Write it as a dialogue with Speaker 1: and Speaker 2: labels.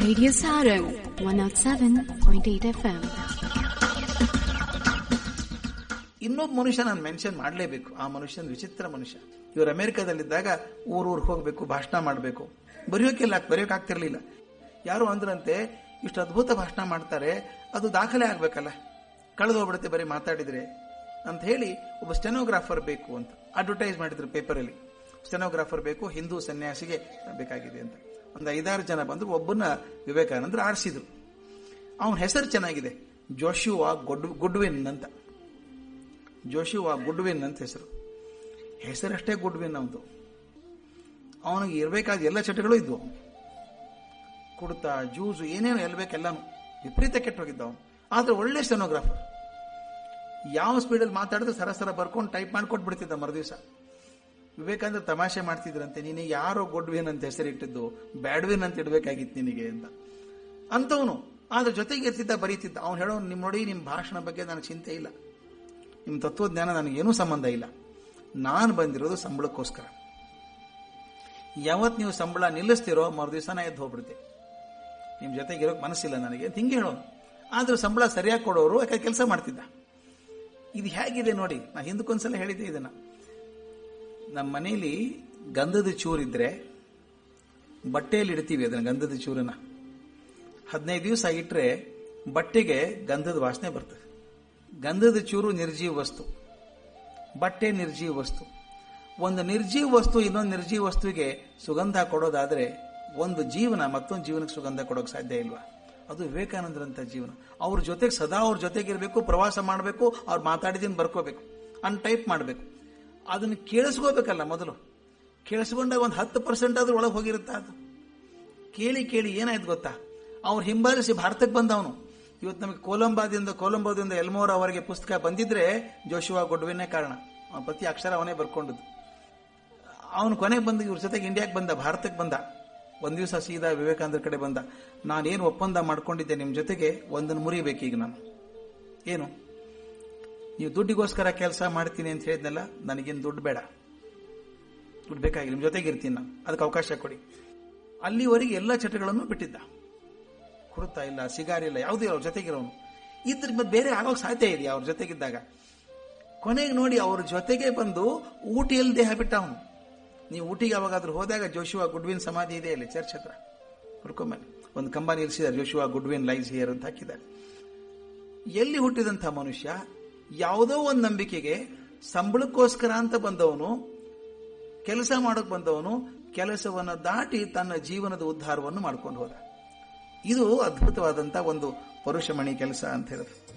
Speaker 1: Radio Sarang 107.8 FM.
Speaker 2: ಇನ್ನೊಬ್ಬ ಮನುಷ್ಯ ನಾನು ಮೆನ್ಷನ್ ಮಾಡಲೇಬೇಕು ಆ ಮನುಷ್ಯನ ವಿಚಿತ್ರ ಮನುಷ್ಯ ಇವರು ಅಮೆರಿಕದಲ್ಲಿದ್ದಾಗ ಊರೂರಿಗೆ ಹೋಗಬೇಕು ಭಾಷಣ ಮಾಡಬೇಕು ಬರೆಯೋಕ್ಕೆಲ್ಲ ಬರೆಯೋಕೆ ಆಗ್ತಿರ್ಲಿಲ್ಲ ಯಾರು ಅಂದ್ರಂತೆ ಇಷ್ಟು ಅದ್ಭುತ ಭಾಷಣ ಮಾಡ್ತಾರೆ ಅದು ದಾಖಲೆ ಆಗ್ಬೇಕಲ್ಲ ಕಳೆದು ಹೋಗ್ಬಿಡುತ್ತೆ ಬರೀ ಮಾತಾಡಿದ್ರೆ ಅಂತ ಹೇಳಿ ಒಬ್ಬ ಸ್ಟೆನೋಗ್ರಾಫರ್ ಬೇಕು ಅಂತ ಅಡ್ವರ್ಟೈಸ್ ಮಾಡಿದ್ರು ಪೇಪರಲ್ಲಿ ಸ್ಟೆನೋಗ್ರಾಫರ್ ಬೇಕು ಹಿಂದೂ ಸನ್ಯಾಸಿಗೆ ಬೇಕಾಗಿದೆ ಅಂತ ಒಂದು ಐದಾರು ಜನ ಬಂದ್ರು ಒಬ್ಬನ ವಿವೇಕಾನಂದರು ಆರಿಸಿದ್ರು ಅವನ ಹೆಸರು ಚೆನ್ನಾಗಿದೆ ಜೋಶುವಾ ಗುಡ್ ಗುಡ್ವಿನ್ ಅಂತ ಜೋಶುವಾ ಗುಡ್ವಿನ್ ಅಂತ ಹೆಸರು ಹೆಸರಷ್ಟೇ ಗುಡ್ವಿನ್ ಅವನು ಅವನಿಗೆ ಇರಬೇಕಾದ ಎಲ್ಲ ಚಟಗಳು ಇದ್ವು ಕುಡ್ತ ಜ್ಯೂಸು ಏನೇನು ಎಲ್ಬೇಕೆಲ್ಲಾನು ವಿಪರೀತ ಕೆಟ್ಟೋಗಿದ್ದ ಅವನು ಆದ್ರೆ ಒಳ್ಳೆ ಸ್ಟೆನೋಗ್ರಾಫರ್ ಯಾವ ಸ್ಪೀಡಲ್ಲಿ ಮಾತಾಡಿದ್ರೆ ಸರಸರ ಬರ್ಕೊಂಡು ಟೈಪ್ ಮಾಡ್ಕೊಟ್ಟು ಬಿಡ್ತಿದ್ದ ಮರುದಿವಸ ವಿವೇಕಾನಂದ ತಮಾಷೆ ಮಾಡ್ತಿದ್ರಂತೆ ನೀನು ಯಾರೋ ಗುಡ್ವಿನ್ ಅಂತ ಹೆಸರಿಟ್ಟಿದ್ದು ಬ್ಯಾಡ್ವಿನ್ ಅಂತ ಇಡಬೇಕಾಗಿತ್ತು ನಿನಗೆ ಅಂತ ಅಂತವನು ಆದ್ರೆ ಜೊತೆಗೆ ಇರ್ತಿದ್ದ ಬರೀತಿದ್ದ ಅವ್ನು ಹೇಳೋ ನಿಮ್ ನೋಡಿ ನಿಮ್ಮ ಭಾಷಣ ಬಗ್ಗೆ ನನಗೆ ಚಿಂತೆ ಇಲ್ಲ ನಿಮ್ಮ ತತ್ವಜ್ಞಾನ ನನಗೇನೂ ಸಂಬಂಧ ಇಲ್ಲ ನಾನು ಬಂದಿರೋದು ಸಂಬಳಕ್ಕೋಸ್ಕರ ಯಾವತ್ತು ನೀವು ಸಂಬಳ ನಿಲ್ಲಿಸ್ತಿರೋ ಮರುದಿವಸ ನಾ ಎದ್ದು ಹೋಗ್ಬಿಡ್ತೆ ನಿಮ್ಮ ಜೊತೆಗೆ ಇರೋಕೆ ಮನಸ್ಸಿಲ್ಲ ನನಗೆ ಅಂತ ಹಿಂಗೆ ಹೇಳೋನು ಆದ್ರೂ ಸಂಬಳ ಸರಿಯಾಗಿ ಕೊಡೋರು ಯಾಕೆ ಕೆಲಸ ಮಾಡ್ತಿದ್ದ ಇದು ಹೇಗಿದೆ ನೋಡಿ ನಾ ಹಿಂದಕ್ಕೊಂದ್ಸಲ ಹೇಳಿದ್ದೆ ಇದನ್ನ ನಮ್ಮ ಮನೇಲಿ ಗಂಧದ ಚೂರಿದ್ರೆ ಬಟ್ಟೆಯಲ್ಲಿ ಇಡ್ತೀವಿ ಅದನ್ನ ಗಂಧದ ಚೂರನ್ನ ಹದಿನೈದು ದಿವಸ ಇಟ್ರೆ ಬಟ್ಟೆಗೆ ಗಂಧದ ವಾಸನೆ ಬರ್ತದೆ ಗಂಧದ ಚೂರು ನಿರ್ಜೀವ ವಸ್ತು ಬಟ್ಟೆ ನಿರ್ಜೀವ ವಸ್ತು ಒಂದು ನಿರ್ಜೀವ ವಸ್ತು ಇನ್ನೊಂದು ನಿರ್ಜೀವ ವಸ್ತುವಿಗೆ ಸುಗಂಧ ಕೊಡೋದಾದ್ರೆ ಒಂದು ಜೀವನ ಮತ್ತೊಂದು ಜೀವನಕ್ಕೆ ಸುಗಂಧ ಕೊಡೋಕೆ ಸಾಧ್ಯ ಇಲ್ವಾ ಅದು ವಿವೇಕಾನಂದರಂತ ಜೀವನ ಅವ್ರ ಜೊತೆಗೆ ಸದಾ ಅವ್ರ ಜೊತೆಗಿರ್ಬೇಕು ಪ್ರವಾಸ ಮಾಡಬೇಕು ಅವ್ರು ಮಾತಾಡಿದ್ದೀನಿ ಬರ್ಕೋಬೇಕು ಅನ್ ಟೈಪ್ ಮಾಡಬೇಕು ಅದನ್ನು ಕೇಳಿಸ್ಕೋಬೇಕಲ್ಲ ಮೊದಲು ಕೇಳಿಸ್ಕೊಂಡಾಗ ಒಂದು ಹತ್ತು ಪರ್ಸೆಂಟ್ ಆದ್ರೂ ಒಳಗೆ ಹೋಗಿರುತ್ತಾ ಅದು ಕೇಳಿ ಕೇಳಿ ಏನಾಯ್ತು ಗೊತ್ತಾ ಅವ್ರು ಹಿಂಬಾಲಿಸಿ ಭಾರತಕ್ಕೆ ಬಂದವನು ಇವತ್ತು ನಮಗೆ ಕೊಲಂಬಾದಿಂದ ಕೊಲಂಬೋದಿಂದ ಎಲ್ಮೋರ್ ಅವರಿಗೆ ಪುಸ್ತಕ ಬಂದಿದ್ರೆ ಜೋಶುವಾ ಗೊಡ್ವಿನೇ ಕಾರಣ ಅವನ ಪ್ರತಿ ಅಕ್ಷರ ಅವನೇ ಬರ್ಕೊಂಡದ್ದು ಅವನು ಕೊನೆಗೆ ಬಂದ ಇವ್ರ ಜೊತೆಗೆ ಇಂಡಿಯಾಕ್ಕೆ ಬಂದ ಭಾರತಕ್ಕೆ ಬಂದ ಒಂದ್ ದಿವಸ ಸೀದಾ ವಿವೇಕಾನಂದರ ಕಡೆ ಬಂದ ನಾನೇನು ಒಪ್ಪಂದ ಮಾಡ್ಕೊಂಡಿದ್ದೆ ನಿಮ್ಮ ಜೊತೆಗೆ ಒಂದನ್ನು ಮುರಿಬೇಕು ಈಗ ನಾನು ಏನು ನೀವು ದುಡ್ಡಿಗೋಸ್ಕರ ಕೆಲಸ ಮಾಡ್ತೀನಿ ಅಂತ ಹೇಳಿದ್ನಲ್ಲ ನನಗೇನು ದುಡ್ಡು ಬೇಡ ದುಡ್ಡು ಬೇಕಾಗಿಲ್ಲ ನಿಮ್ಮ ಜೊತೆಗೆ ಇರ್ತೀನಿ ನಾನು ಅದಕ್ಕೆ ಅವಕಾಶ ಕೊಡಿ ಅಲ್ಲಿವರೆಗೆ ಎಲ್ಲ ಚಟಗಳನ್ನು ಬಿಟ್ಟಿದ್ದ ಕುರುತ ಇಲ್ಲ ಸಿಗಾರಿ ಇಲ್ಲ ಯಾವುದೇ ಅವ್ರ ಜೊತೆಗಿರೋನು ಇದ್ರ ಮತ್ತೆ ಬೇರೆ ಆಗೋಕ್ ಸಾಧ್ಯ ಇದೆಯಾ ಅವ್ರ ಜೊತೆಗಿದ್ದಾಗ ಕೊನೆಗೆ ನೋಡಿ ಅವ್ರ ಜೊತೆಗೆ ಬಂದು ಊಟಿಯಲ್ಲಿ ದೇಹ ಬಿಟ್ಟ ಅವನು ನೀವು ಊಟಿಗೆ ಯಾವಾಗಾದ್ರೂ ಹೋದಾಗ ಜೋಶುವಾ ಗುಡ್ವಿನ್ ಸಮಾಧಿ ಇದೆ ಅಲ್ಲಿ ಚರ್ಚ್ ಹತ್ರ ಹುಡ್ಕೊಂಬಲ್ಲಿ ಒಂದು ಕಂಬ ನಿಲ್ಲಿಸಿದ್ದಾರೆ ಜೋಶುವಾ ಗುಡ್ವಿನ್ ಲೈಸ್ ಹಿಯರ್ ಅಂತ ಹಾಕಿದ್ದಾರೆ ಎಲ್ಲಿ ಹುಟ್ಟಿದಂಥ ಮನುಷ್ಯ ಯಾವುದೋ ಒಂದು ನಂಬಿಕೆಗೆ ಸಂಬಳಕ್ಕೋಸ್ಕರ ಅಂತ ಬಂದವನು ಕೆಲಸ ಮಾಡೋಕ್ ಬಂದವನು ಕೆಲಸವನ್ನು ದಾಟಿ ತನ್ನ ಜೀವನದ ಉದ್ಧಾರವನ್ನು ಮಾಡ್ಕೊಂಡು ಹೋದ ಇದು ಅದ್ಭುತವಾದಂತ ಒಂದು ಪರುಷಮಣಿ ಕೆಲಸ ಅಂತ ಹೇಳಿದ್ರು